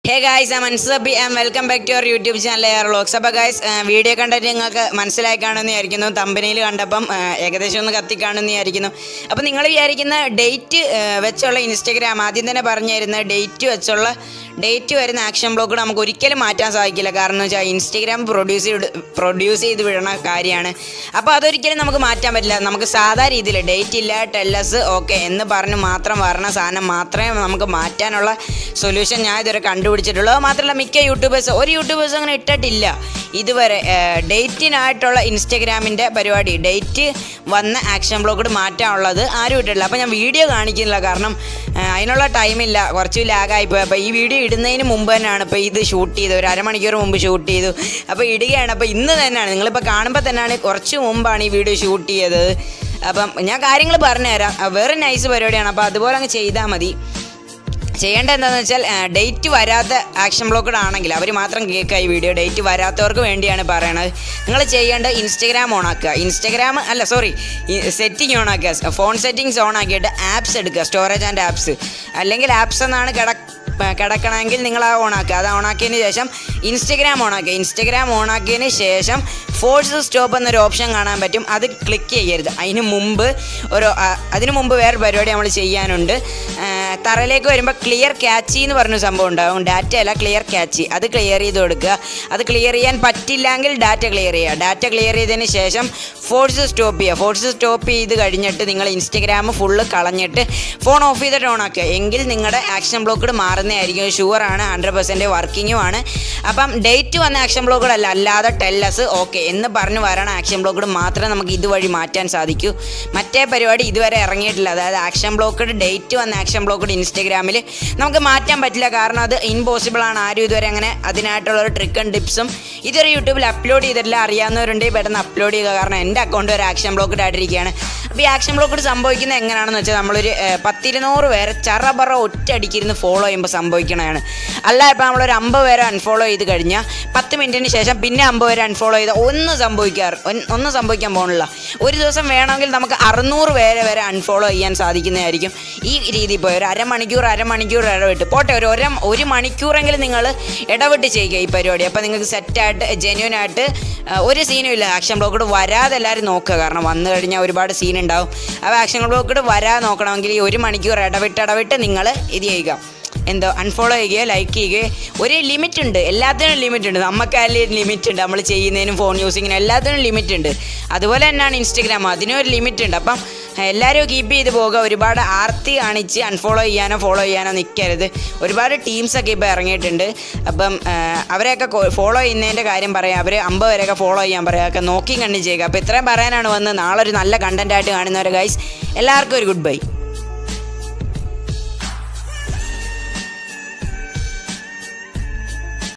hey guys I Mansabi and welcome back to your YouTube channel air vlogs അപ്പോൾ guys video കണ്ടിട്ട് നിങ്ങൾക്ക് മനസ്സിലായി കാണുമെന്ന് വിചാരിക്കുന്നു തമ്പനിയിൽ കണ്ടപ്പം ആ, ഏകദേശം ഒന്ന് കത്തി കാണുമെന്ന് വിചാരിക്കുന്നു അപ്പോൾ നിങ്ങൾ വിചാരിക്കുന്ന ഡേറ്റ് വെച്ചുള്ള ഇൻസ്റ്റഗ്രാം ആദ്യം തന്നെ പറഞ്ഞു തരുന്ന ഡേറ്റ് വെച്ചുള്ള ഡേറ്റ് വരുന്ന ആക്ഷൻ ബ്ലോക്ക് നമുക്ക് ഒരിക്കലും മാറ്റാൻ സാധിക്കില്ല കാരണം എന്ന് വെച്ചാൽ ഇൻസ്റ്റഗ്രാം പ്രൊഡ്യൂസ് ചെയ്ത് പ്രൊഡ്യൂസ് ചെയ്ത് വിടണ കാര്യമാണ് അപ്പോൾ അതൊരിക്കലും നമുക്ക് മാറ്റാൻ പറ്റില്ല നമുക്ക് സാധാ രീതിയിൽ ഡേറ്റ് ഇല്ല ടെല്ലസ് ഓക്കെ എന്ന് പറഞ്ഞ് മാത്രം വരണ സാധനം മാത്രമേ നമുക്ക് മാറ്റാനുള്ള സൊല്യൂഷൻ ഞാൻ ഇതുവരെ കണ്ടുപിടിച്ചിട്ടുള്ളൂ അത് മാത്രമല്ല മിക്ക യൂട്യൂബേഴ്സ് ഒരു യൂട്യൂബേഴ്സ് അങ്ങനെ ഇട്ടിട്ടില്ല ഇതുവരെ ഡേറ്റിനായിട്ടുള്ള ഇൻസ്റ്റഗ്രാമിൻ്റെ പരിപാടി ഡേറ്റ് വന്ന ആക്ഷൻ ബ്ലോക്കോട് മാറ്റാനുള്ളത് ആരും ഇട്ടിട്ടില്ല അപ്പോൾ ഞാൻ വീഡിയോ കാണിക്കുന്നില്ല കാരണം ആ, അതിനുള്ള ടൈമില്ല കുറച്ച് ലാഗായി പോയി അപ്പോൾ ഈ വീഡിയോ ഇടുന്നതിന് മുമ്പ് തന്നെയാണ് ഇപ്പോൾ ഇത് ഷൂട്ട് ചെയ്തത് ഒരു അരമണിക്കൂർ മുമ്പ് ഷൂട്ട് ചെയ്തു അപ്പോൾ ഇടുകയാണ് അപ്പോൾ ഇന്ന് തന്നെയാണ് നിങ്ങളിപ്പോൾ കാണുമ്പോൾ തന്നെയാണ് കുറച്ച് മുമ്പാണ് ഈ വീഡിയോ ഷൂട്ട് ചെയ്തത് അപ്പം ഞാൻ കാര്യങ്ങൾ പറഞ്ഞുതരാം ആ, വേറെ നൈസ് പരിപാടിയാണ് അപ്പോൾ അതുപോലെ അങ്ങ് ചെയ്താൽ മതി ചെയ്യേണ്ടത് എന്താണെന്ന് വെച്ചാൽ ഡേറ്റ് വരാത്ത ആക്ഷൻ ബ്ലോക്കഡ് ആണെങ്കിൽ അവർ മാത്രം കേൾക്കുക ഈ വീഡിയോ ഡേറ്റ് വരാത്തവർക്ക് വേണ്ടിയാണ് പറയണത് നിങ്ങൾ ചെയ്യേണ്ടത് ഇൻസ്റ്റഗ്രാം ഓൺ ആക്കുക ഇൻസ്റ്റഗ്രാം അല്ല സോറി സെറ്റിംഗ് ഓൺ ആക്കുക ഫോൺ സെറ്റിങ്സ് ഓൺ ആക്കിയിട്ട് ആപ്സ് എടുക്കുക സ്റ്റോറേജ് ആൻഡ് ആപ്സ് അല്ലെങ്കിൽ ആപ്സ് എന്നാണ് കിട കിടക്കണമെങ്കിൽ നിങ്ങൾ ആ ഓണാക്കുക അത് ഓണാക്കിയതിന് ശേഷം ഇൻസ്റ്റഗ്രാം ഓണാക്കുക ഇൻസ്റ്റഗ്രാം ഓണാക്കിയതിന് ശേഷം ഫോഴ്സ് സ്റ്റോപ്പ് എന്നൊരു ഓപ്ഷൻ കാണാൻ പറ്റും അത് ക്ലിക്ക് ചെയ്യരുത് അതിന് മുമ്പ് ഒരു ആ, അതിന് മുമ്പ് വേറെ പരിപാടി നമ്മൾ ചെയ്യാനുണ്ട് ആ, തറയിലേക്ക് വരുമ്പോൾ ക്ലിയർ ക്യാച്ചി എന്ന് പറഞ്ഞ സംഭവം ഉണ്ടാകും ഡാറ്റ അല്ല ക്ലിയർ ക്യാച്ചി അത് ക്ലിയർ ചെയ്ത് കൊടുക്കുക അത് ക്ലിയർ ചെയ്യാൻ പറ്റില്ലെങ്കിൽ ഡാറ്റ ക്ലിയർ ചെയ്യുക ഡാറ്റ ക്ലിയർ ചെയ്തതിന് ശേഷം ഫോഴ്സ് സ്റ്റോപ്പ് ചെയ്യുക ഫോഴ്സ് സ്റ്റോപ്പ് ചെയ്ത് കഴിഞ്ഞിട്ട് നിങ്ങൾ ഇൻസ്റ്റഗ്രാം ഫുള്ള് കളഞ്ഞിട്ട് ഫോൺ ഓഫ് ചെയ്തിട്ട് ഓൺ ആക്കുക എങ്കിൽ നിങ്ങളുടെ ആക്ഷൻ ബ്ലോക്കഡ് മാറുന്നതായിരിക്കും ഷുവറാണ് ഹൺഡ്രഡ് പെർസെൻറ്റ് വർക്കിങ്ങും ആണ് അപ്പം ഡേറ്റ് വന്ന ആക്ഷൻ ബ്ലോക്കഡ് അല്ല അല്ലാതെ ടെല്ലസ് ഓക്കെ എന്ന് പറഞ്ഞ് വരണ ആക്ഷൻ ബ്ലോക്കഡ് മാത്രമേ നമുക്ക് ഇതുവഴി മാറ്റാൻ സാധിക്കൂ മറ്റേ പരിപാടി ഇതുവരെ ഇറങ്ങിയിട്ടില്ല അതായത് ആക്ഷൻ ബ്ലോക്കഡ് ഡേറ്റ് വന്ന ആക്ഷൻ ബ്ലോക്കഡ് ഇൻസ്റ്റഗ്രാമിൽ നമുക്ക് മാറ്റാൻ പറ്റില്ല കാരണം അത് ഇമ്പോസിബിൾ ആണ് ആരും ഇതുവരെ അങ്ങനെ അതിനായിട്ടുള്ള ഒരു ട്രിക്ക് ആൻഡ് ടിപ്സും ഇതുവരെ യൂട്യൂബിൽ അപ്ലോഡ് ചെയ്തിട്ടില്ല അറിയാവുന്നവരുണ്ടെങ്കിൽ പെട്ടെന്ന് അപ്ലോഡ് ചെയ്യുക കാരണം എൻ്റെ അക്കൗണ്ട് ഒരു ആക്ഷൻ ബ്ലോക്കഡ് ആയിട്ടിരിക്കുകയാണ് അപ്പോൾ ഈ ആക്ഷൻ ബ്ലോക്കഡ് സംഭവിക്കുന്നത് എങ്ങനെയാണെന്ന് വെച്ചാൽ നമ്മളൊരു ഏഹ്, പത്തിരുന്നൂറ് പേരെ ചറബറ ഒറ്റയടിക്കിരുന്ന് ഫോളോ ചെയ്യുമ്പോൾ സംഭവിക്കണതാണ് അല്ല ഇപ്പോൾ നമ്മളൊരു അമ്പത് പേരെ അൺഫോളോ ചെയ്ത് കഴിഞ്ഞാൽ പത്ത് മിനിറ്റിന് ശേഷം പിന്നെ അമ്പത് പേരെ അൺഫോളോ ചെയ്താൽ ഒന്നും സംഭവിക്കാറ് ഒൻ- ഒന്നും സംഭവിക്കാൻ പോകുന്നില്ല ഒരു ദിവസം വേണമെങ്കിൽ നമുക്ക് അറുന്നൂറ് പേരെ വരെ അൺഫോളോ ചെയ്യാൻ സാധിക്കുന്നതായിരിക്കും ഈ രീതി പോയി ഒരു അരമണിക്കൂർ അരമണിക്കൂർ ഇടവിട്ട് പോട്ടെ ഒരു ഒര ഒരു മണിക്കൂറെങ്കിലും നിങ്ങൾ ഇടവിട്ട് ചെയ്യുക ഈ പരിപാടി അപ്പോൾ നിങ്ങൾക്ക് സെറ്റായിട്ട് ജെന്യൂൻ ആയിട്ട് ആ, ഒരു സീനും ഇല്ല ആക്ഷൻ ബ്ലോക്കോട് വരാതെ എല്ലാവരും നോക്കുക കാരണം വന്നു കഴിഞ്ഞാൽ ഒരുപാട് സീൻ ഉണ്ടാവും അപ്പോൾ ആക്ഷൻ ബ്ലോക്കോട് വരാതെ നോക്കണമെങ്കിൽ ഈ ഒരു മണിക്കൂർ ഇടവിട്ട് ഇടവിട്ട് നിങ്ങൾ ഇത് ചെയ്യുക എന്തോ അൺഫോളോ ചെയ്യുകയോ ലൈക്ക് ചെയ്യുകയോ ഒരു ലിമിറ്റ് ഉണ്ട് എല്ലാത്തിനും ലിമിറ്റ് ഉണ്ട് നമുക്കായാലും ലിമിറ്റ് ഉണ്ട് നമ്മൾ ചെയ്യുന്നതിനും ഫോൺ യൂസിങ്ങിനും എല്ലാത്തിനും ലിമിറ്റ് ഉണ്ട് അതുപോലെ തന്നെയാണ് ഇൻസ്റ്റഗ്രാം അതിനും ഒരു ലിമിറ്റ് ഉണ്ട് അപ്പം എല്ലാവരും കീപ്പ് ചെയ്ത് പോകുക ഒരുപാട് ആർത്തി കാണിച്ച് അൺഫോളോ ചെയ്യാനോ ഫോളോ ചെയ്യാനോ നിൽക്കരുത് ഒരുപാട് ടീംസൊക്കെ ഇപ്പോൾ ഇറങ്ങിയിട്ടുണ്ട് അപ്പം ആ, അവരെയൊക്കെ ഫോളോ ചെയ്യുന്നതിൻ്റെ കാര്യം പറയാം അവർ അമ്പത് വരെയൊക്കെ ഫോളോ ചെയ്യാൻ പറയാം ഒക്കെ നോക്കി കണ്ടു ചെയ്യുക അപ്പോൾ ഇത്രയും പറയാനാണ് വന്ന് നാളെ ഒരു നല്ല കണ്ടൻറ്റായിട്ട് കാണുന്നവരെ ഗൈസ് എല്ലാവർക്കും ഒരു ഗുഡ് ബൈ